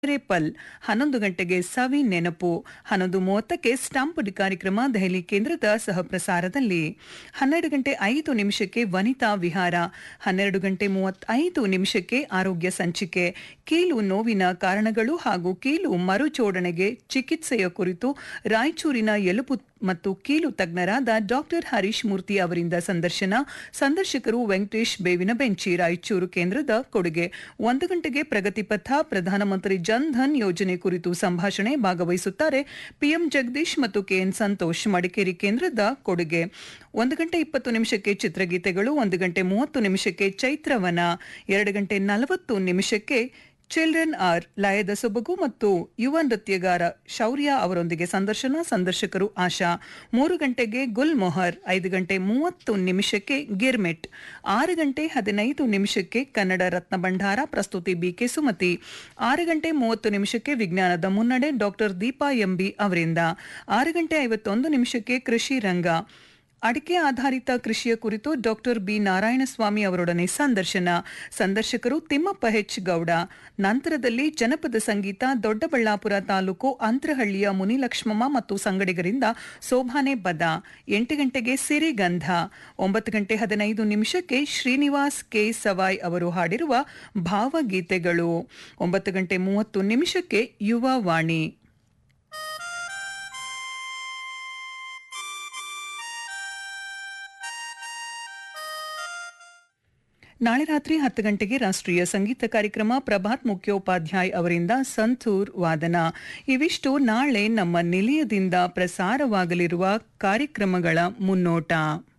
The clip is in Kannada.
ಪಲ್ ಹನ್ನೊಂದು ಗಂಟೆಗೆ ಸವಿ ನೆನಪು ಹನ್ನೊಂದು ಮೂವತ್ತಕ್ಕೆ ಸ್ಟಂಪ್ಡ್ ಕಾರ್ಯಕ್ರಮ ದೆಹಲಿ ಕೇಂದ್ರದ ಸಹ ಪ್ರಸಾರದಲ್ಲಿ ಹನ್ನೆರಡು ಗಂಟೆ ಐದು ನಿಮಿಷಕ್ಕೆ ವನಿತಾ ವಿಹಾರ ಹನ್ನೆರಡು ಗಂಟೆ ಮೂವತ್ತೈದು ನಿಮಿಷಕ್ಕೆ ಆರೋಗ್ಯ ಸಂಚಿಕೆ ಕೀಲು ನೋವಿನ ಕಾರಣಗಳು ಹಾಗೂ ಕೀಲು ಮರುಜೋಡಣೆಗೆ ಚಿಕಿತ್ಸೆಯ ಕುರಿತು ರಾಯಚೂರಿನ ಎಲುಬು ಮತ್ತು ಕೀಲು ತಜ್ಞರಾದ ಡಾಕ್ಟರ್ ಹರೀಶ್ ಮೂರ್ತಿ ಅವರಿಂದ ಸಂದರ್ಶನ ಸಂದರ್ಶಕರು ವೆಂಕಟೇಶ್ ಬೇವಿನ ಬೆಂಚಿ ರಾಯಚೂರು ಕೇಂದ್ರದ ಕೊಡುಗೆ ಒಂದು ಗಂಟೆಗೆ ಪ್ರಗತಿ ಪಥ ಪ್ರಧಾನಮಂತ್ರಿ ಜನ್ ಧನ್ ಯೋಜನೆ ಕುರಿತು ಸಂಭಾಷಣೆ ಭಾಗವಹಿಸುತ್ತಾರೆ ಪಿಎಂ ಜಗದೀಶ್ ಮತ್ತು ಕೆಎನ್ ಸಂತೋಷ್ ಮಡಿಕೇರಿ ಕೇಂದ್ರದ ಕೊಡುಗೆ ಒಂದು ಗಂಟೆ ಇಪ್ಪತ್ತು ನಿಮಿಷಕ್ಕೆ ಚಿತ್ರಗೀತೆಗಳು ಒಂದು ಗಂಟೆ ಮೂವತ್ತು ನಿಮಿಷಕ್ಕೆ ಚೈತ್ರವನ ಎರಡು ಗಂಟೆ ನಲವತ್ತು ನಿಮಿಷಕ್ಕೆ ಚಿಲ್ಡ್ರನ್ ಆರ್ ಲಯದ ಸೊಬಗು ಮತ್ತು ಯುವ ನೃತ್ಯಗಾರ ಶೌರ್ಯ ಅವರೊಂದಿಗೆ ಸಂದರ್ಶನ ಸಂದರ್ಶಕರು ಆಶಾ ಮೂರು ಗಂಟೆಗೆ ಗುಲ್ ಮೊಹರ್ ಐದು ಗಂಟೆ ಮೂವತ್ತು ನಿಮಿಷಕ್ಕೆ ಗಿರ್ಮೆಟ್ ಆರು ಗಂಟೆ ಹದಿನೈದು ನಿಮಿಷಕ್ಕೆ ಕನ್ನಡ ರತ್ನ ಭಂಡಾರ ಪ್ರಸ್ತುತಿ ಬಿಕೆ ಸುಮತಿ ಆರು ಗಂಟೆ ಮೂವತ್ತು ನಿಮಿಷಕ್ಕೆ ವಿಜ್ಞಾನದ ಮುನ್ನಡೆ ಡಾಕ್ಟರ್ ದೀಪಾ ಎಂಬಿ ಅವರಿಂದ ಆರು ಗಂಟೆ ಐವತ್ತೊಂದು ನಿಮಿಷಕ್ಕೆ ಕೃಷಿ ರಂಗ ಅಡಿಕೆ ಆಧಾರಿತ ಕೃಷಿಯ ಕುರಿತು ಡಾಕ್ಟರ್ ಬಿ ನಾರಾಯಣಸ್ವಾಮಿ ಅವರೊಡನೆ ಸಂದರ್ಶನ ಸಂದರ್ಶಕರು ತಿಮ್ಮಪ್ಪ ಹೆಚ್ ಗೌಡ ನಂತರದಲ್ಲಿ ಜನಪದ ಸಂಗೀತ ದೊಡ್ಡಬಳ್ಳಾಪುರ ತಾಲೂಕು ಅಂತರಹಳ್ಳಿಯ ಮುನಿಲಕ್ಷ್ಮಮ್ಮ ಮತ್ತು ಸಂಗಡಿಗರಿಂದ ಸೋಭಾನೆ ಬದ ಎಂಟು ಗಂಟೆಗೆ ಸಿರಿಗಂಧ ಒಂಬತ್ತು ಗಂಟೆ ಹದಿನೈದು ನಿಮಿಷಕ್ಕೆ ಶ್ರೀನಿವಾಸ್ ಕೆ ಸವಾಯ್ ಅವರು ಹಾಡಿರುವ ಭಾವಗೀತೆಗಳು ಒಂಬತ್ತು ಗಂಟೆ ಮೂವತ್ತು ನಿಮಿಷಕ್ಕೆ ಯುವ ವಾಣಿ ನಾಳೆ ರಾತ್ರಿ ಹತ್ತು ಗಂಟೆಗೆ ರಾಷ್ಟ್ರೀಯ ಸಂಗೀತ ಕಾರ್ಯಕ್ರಮ ಪ್ರಭಾತ್ ಮುಖ್ಯೋಪಾಧ್ಯಾಯ್ ಅವರಿಂದ ಸಂತೂರ್ ವಾದನ ಇವಿಷ್ಟು ನಾಳೆ ನಮ್ಮ ನಿಲಯದಿಂದ ಪ್ರಸಾರವಾಗಲಿರುವ ಕಾರ್ಯಕ್ರಮಗಳ ಮುನ್ನೋಟ